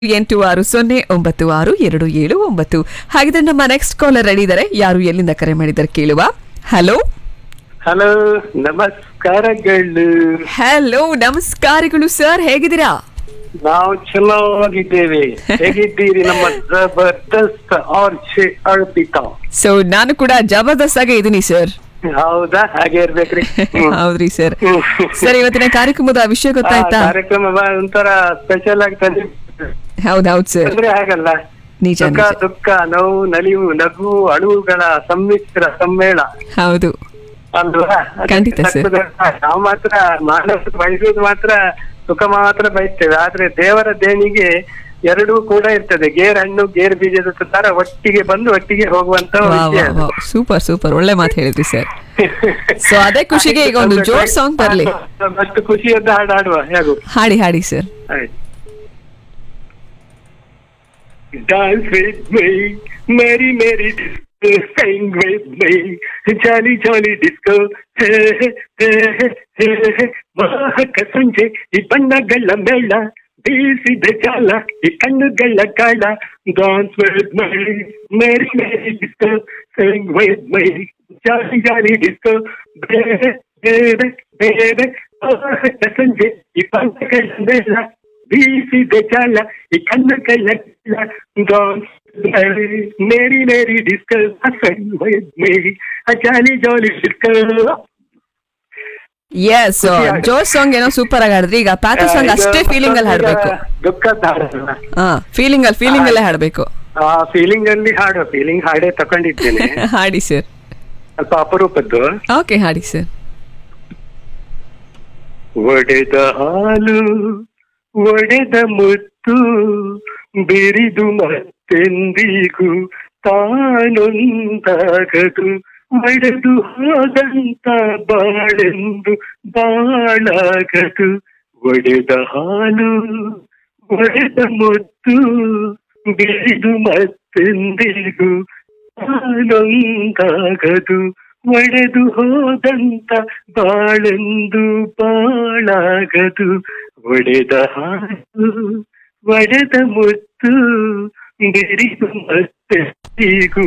ಎಂಟು ಆರು ಸೊನ್ನೆ ಒಂಬತ್ತು ಆರು ಎರಡು ಏಳು ಒಂಬತ್ತು ಹಾಗಿದ್ರೆ ನಮ್ಮ ನೆಕ್ಸ್ಟ್ ಕಾಲರ್ ರೆಡಿ ಇದ್ದಾರೆ ಯಾರು ಎಲ್ಲಿಂದ ಕರೆ ಮಾಡಿದ್ದಾರೆ ಕೇಳುವ ಹಲೋ ಹಲೋ ನಮಸ್ಕಾರಗಳು ಹಲೋ ನಮಸ್ಕಾರಗಳು ಸರ್ ಹೇಗಿದ್ದೀರಾ ನಾವು ಚಲೋವಾಗಿದ್ದೇವೆ ಹೇಗಿದ್ದೀರಿ ನಮ್ಮ ಜಬರ್ದಸ್ತ್ ಆರ್ಚೆ ಅರ್ಪಿತಾ ಸೊ ನಾನು ಕೂಡ ಜಬರ್ದಸ್ತ್ ಆಗಿ ಇದೀನಿ ಸರ್ ಹೌದಾ ಹಾಗೆ ಇರ್ಬೇಕ್ರಿ ಹ್ಮ್. ಹೌದ್ರಿ ಸರ್ ಹ್ಮ್. ಸರ್ ಇವತ್ತಿನ ಕಾರ್ಯಕ್ರಮದ ವಿಷಯ ಆ, ಗೊತ್ತಾಯ್ತಾ ಕಾರ್ಯಕ್ರಮ ಬ- ಒಂಥರ ಸ್ಪೆಷಲ್ ಆಗ್ತದೆ ಹೌದ್ ಹೌದ್ ಸರ್ ಅಂದ್ರೆ ಹಾಗಲ್ಲ ನಿಜ ಸುಖ ನಿಜ ದುಃಖ ನೋವು ನಲಿವು ನಗು ಅಳುವುಗಳ ಸಮ್ಮಿಶ್ರ ಸಮ್ಮೇಳ ಹೌದು ಅಲ್ವಾ ಖಂಡಿತ ಸರ್. ನಾವು ಮಾತ್ರ ಮಾನವ ಬಯಸುವುದು ಮಾತ್ರ ಸುಖ ಮಾತ್ರ ಬಯಸ್ತೇವೆ ಆದ್ರೆ ದೇವರ ದೇಣಿಗೆ ಎರಡೂ ಕೂಡ ಇರ್ತದೆ ಗೇರ್ ಹಣ್ಣು ಗೇರ್ ಬೀಜದ ತರ ಒಟ್ಟಿಗೆ ಬಂದು ಒಟ್ಟಿಗೆ ಹೋಗುವಂತ ವಿಷಯ ಅದು. ಸೂಪರ್ ಸೂಪರ್ ಒಳ್ಳೆ ಮಾತು ಹೇಳಿದ್ರಿ ಸರ್ ಸೊ ಅದೇ ಖುಷಿಗೆ ಈಗ ಒಂದು ಜೋರ್ ಸಾಂಗ್ ಬರ್ಲಿ ಅಷ್ಟು ಖುಷಿಯದ್ದ ಹಾಡು ಹಾಡುವ ಹೇಗು ಹಾಡಿ ಹಾಡಿ sir Dance with me, Mary Mary disco, sing with me, jolly jolly disco. ವಾಹಕ ಸಂಜೆ ಈ ಬಣ್ಣಗಳ ಮೇಳ ಬೀಸಿದ ಜಾಲ ಈ ಕಣ್ಣುಗಳ ಕಾಳ dance with me Mary Mary disco sing with me jolly jolly disco ಬೇರೆ ಬೇರೆ ಬೇರೆ ವಾಹಕ ಸಂಜೆ ಈ ಬಣ್ಣಗಳ ಮೇಳ ಬೀಸಿದ ಜಾಲ ಈ ಕಣ್ಣು ಕೈಯ dance Mary Mary discus Mary jolly jolly discus yes ಜೋರ್ ಸಾಂಗ್ ಏನೋ ಸೂಪರ್ ಆಗಿ ಹಾಡಿದ್ರಿ ಈಗ ಪ್ಯಾಥೋ ಸಾಂಗ್ ಅಷ್ಟೇ ಫೀಲಿಂಗ್ ಅಲ್ಲಿ ಹಾಡ್ಬೇಕು ದುಃಖದ ಹಾಡಲ್ಲ ಹಾ ಫೀಲಿಂಗ್ ಅಲ್ಲಿ ಫೀಲಿಂಗ್ ಅಲ್ಲೇ ಹಾಡ್ಬೇಕು ಆ ಫೀಲಿಂಗ್ ಅಲ್ಲಿ ಹಾಡು ಫೀಲಿಂಗ್ ಹಾಡೇ ತಕೊಂಡಿದ್ದೇನೆ ಹಾಡಿ ಸರ್ ಸ್ವಲ್ಪ ಅಪರೂಪದ್ದು ಓಕೆ ಹಾಡಿ ಸರ್ ಒಡೆದ ಹಾಲು ಒಡೆದ ಮುತ್ತು ಬಿರಿದು ಮತ್ತೆಂದಿಗೂ ತಾನೊಂದಾಗದು ಒಡೆದು ಹೋದಂತ ಬಾಳೆಂದು ಬಾಳಾಗದು ಒಡೆದ ಹಾಲು ಒಡೆದ ಮುತ್ತು ಬಿರಿದು ಮತ್ತೆಂದಿಗೂ ತಾನೊಂದಾಗದು ಒಡೆದು ಹೋದಂತ ಬಾಳೆಂದು ಬಾಳಾಗದು ಒಡೆದ ಹಾಲು ಒಡೆದ ಮುತ್ತು ಬಿರಿದು ಮತ್ತೆ ಹೀಗೂ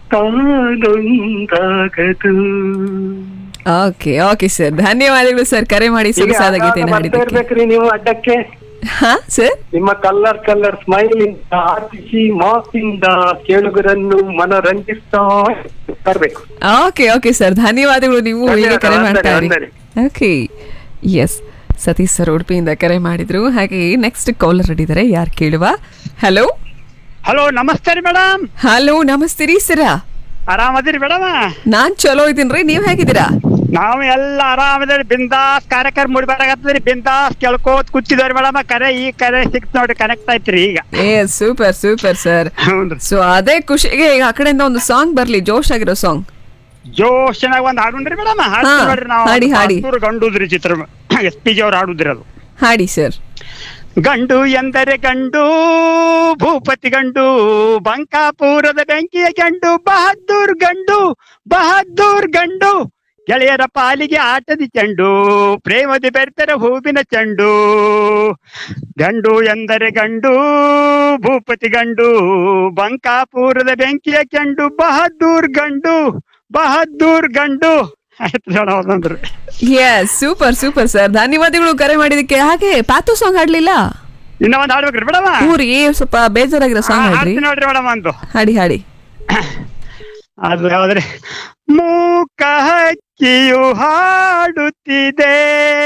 ತಾನೊಂದಾಗದು ಓಕೆ ಓಕೆ ಸರ್ ಧನ್ಯವಾದಗಳು ಸರ್ ಕರೆ ಮಾಡಿ ಈಗ ಸೊಗಸಾದ ಗೀತೆಯನ್ನು ಬರ್ತಾ ಹಾಡಿದ್ದಕ್ಕೆ ಇರ್ಬೇಕ್ರಿ ನೀವು ಅಡ್ಡಕ್ಕೆ ಹಾ ಸರ್ ನಿಮ್ಮ ಕಲ್ಲರ್ ಕಲ್ಲರ್ ಸ್ಮೈಲ್ ಇಂದ ಆರ್ಟಿಸಿ ಮಾಸಿಂದ ಕೇಳುಗರನ್ನು ಮನರಂಜಿಸ್ತಾ ಬರ್ಬೇಕು ಓಕೆ ಓಕೆ ಸರ್ ಧನ್ಯವಾದಗಳು ನೀವು ಹೀಗೆ ಧನ್ಯವಾದ, ಕರೆ ಮಾಡ್ತಾ ಇರಿ ವಂದನೆ, ಓಕೆ ಎಸ್ ಸತೀಶ್ ಸರ್ ಉಡುಪಿಯಿಂದ ಕರೆ ಮಾಡಿದ್ರು ಹಾಗೆ ನೆಕ್ಸ್ಟ್ ಕಾಲರ್ ಇದ್ದಾರೆ ಯಾರು ಕೇಳುವ ಹಲೋ ಹಲೋ ನಮಸ್ತೆ ರೀ ಮೇಡಮ್ ಹಲೋ ನಮಸ್ತೆ ರೀ ಸರ ಆರಾಮದಿರಿ ಮೇಡಮ್ ನಾನ್ ಚಲೋ ಇದ್ದೀನ್ರಿ ನೀವ್ ಹೇಗಿದ್ದೀರಾ ನಾವು ಎಲ್ಲ ಆರಾಮದಿರಿ ಬಿಂದಾಸ್ ಕಾರ್ಯಕ್ರಮ ಮುಡಿಬಾರಾಗತ್ತದ್ರಿ ಬಿಂದಾಸ್ ಕೇಳ್ಕೋತ್ ಕೂತಿದವ್ರಿ ಮೇಡಮ್ ಕರೆ ಈ ಕರೆ ಸಿಕ್ತ್ ನೋಡ್ರಿ ಕನೆಕ್ಟ್ ಆಯ್ತ್ರಿ ಈಗ ಏ ಸೂಪರ್ ಸೂಪರ್ ಸರ್ ಹ್ಞೂನ್ರಿ ಸೊ ಅದೇ ಖುಷಿಗೆ ಈಗ ಆ ಕಡೆಯಿಂದ ಒಂದು ಸಾಂಗ್ ಬರ್ಲಿ ಜೋಶ್ ಆಗಿರೋ ಸಾಂಗ್ ಜೋಶನಾಗ ಒಂದ್ ಹಾಡುನ್ರಿ ಮೇಡಮ್ ಹಾ, ನೋಡ್ರಿ ನಾವು ಹಾಡಿ, ಹಾಡಿ. ಬಹದ್ದೂರ್ ಗಂಡುದ್ರಿ ಚಿತ್ರ ಎಸ್ ಪಿ ಜಿ ಅವ್ರು ಹಾಡುದ್ರಿ ಅದು ಹಾಡಿ ಸರ್ ಗಂಡು ಎಂದರೆ ಗಂಡು ಭೂಪತಿ ಗಂಡು ಬಂಕಾಪುರದ ಬೆಂಕಿಯ ಗಂಡು ಬಹದ್ದೂರ್ ಗಂಡು ಬಹದ್ದೂರ್ ಗಂಡು ಗೆಳೆಯರ ಪಾಲಿಗೆ ಆಟದಿ ಚೆಂಡು ಪ್ರೇಮದಿ ಬೆರ್ತರ ಹೂವಿನ ಚೆಂಡು ಗಂಡು ಎಂದರೆ ಗಂಡು ಭೂಪತಿ ಗಂಡು ಬಂಕಾಪುರದ ಬೆಂಕಿಯ ಚೆಂಡು ಬಹದ್ದೂರ್ ಗಂಡು ಬಹದ್ದೂರ್ ಗಂಡು ಆಯ್ತು ಮೇಡಮ್ ಅದೊಂದ್ರಿ ಎಸ್ ಸೂಪರ್ ಸೂಪರ್ ಸರ್ ಧನ್ಯವಾದಗಳು ಕರೆ ಮಾಡಿದಕ್ಕೆ ಹಾಗೆ ಪ್ಯಾಥೋ ಸಾಂಗ್ ಹಾಡ್ಲಿಲ್ಲ ಇನ್ನ ಒಂದ್ ಹಾಡ್ಬೇಕ್ರಿ ಮೇಡಮ್ ಊರಿ ಸ್ವಲ್ಪ ಬೇಜಾರಾಗಿರೋ ಸಾಂಗ್ ಹಾಡ್ರಿ ಹಾಡ್ತೀನಿ ನೋಡ್ರಿ ಮೇಡಮ್ ಒಂದು ಹಾಡಿ ಹಾಡಿ ಅದು ಯಾವ್ದ್ರಿ ಮೂಕ ಹಕ್ಕಿಯು ಹಾಡುತ್ತಿದೆ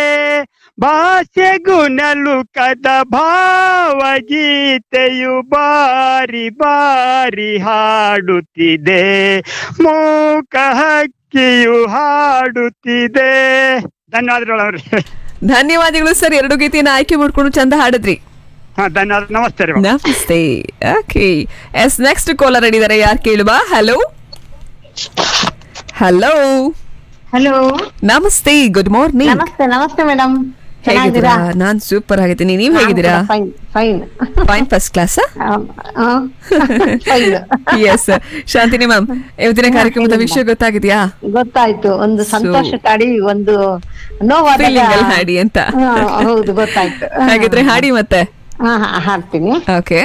ಭಾಷೆಗೂ ನಲುಕದ ಭಾವಗೀತೆಯು ಬಾರಿ ಬಾರಿ ಹಾಡುತ್ತಿದೆ ಮೂಕ ಹಕ್ಕಿಯು ಹಾಡುತ್ತಿದೆ ಧನ್ಯವಾದಗಳು ಅವ್ರಿ ಧನ್ಯವಾದಗಳು ಸರ್ ಎರಡು ಗೀತೆಯನ್ನು ಆಯ್ಕೆ ಮಾಡ್ಕೊಂಡು ಚಂದ ಹಾಡಿದ್ರಿ ಹಾ ಧನ್ಯವಾದ ನಮಸ್ತೆ ರೀ ನಮಸ್ತೆ ಓಕೆ ಎಸ್ ನೆಕ್ಸ್ಟ್ ಕಾಲರ್ ಇದ್ದಾರೆ ಯಾರು ಕೇಳುವ ಹಲೋ ಹಲೋ ಹಲೋ ನಮಸ್ತೆ ಗುಡ್ ಮಾರ್ನಿಂಗ್ ನಮಸ್ತೆ ನಮಸ್ತೆ ಮೇಡಮ್ ಹೇಗಿದ್ದೀರಾ ನಾನ್ ಸೂಪರ್ ಆಗಿದ್ದೀನಿ ನೀವ್ ಹೇಗಿದ್ದೀರಾ fine fine fine first class fine yes Shanthini ma'am ಇವತ್ತಿನ ಕಾರ್ಯಕ್ರಮದ ವಿಷಯ ಗೊತ್ತಾಗಿದ್ಯಾ ಗೊತ್ತಾಯ್ತು ಒಂದು ಸಂತೋಷ ಕಾಡಿ ಒಂದು ನೋವಾದಾಗ ಫೀಲಿಂಗ್ ಅಲ್ಲಿ ಹಾಡಿ ಅಂತ ಹಾ, ಹೌದು ಗೊತ್ತಾಯ್ತು ಹಾಗಿದ್ರೆ ಹಾಡಿ ಮತ್ತೆ ಹಾ ಹಾ ಹಾಡ್ತೀನಿ ಓಕೆ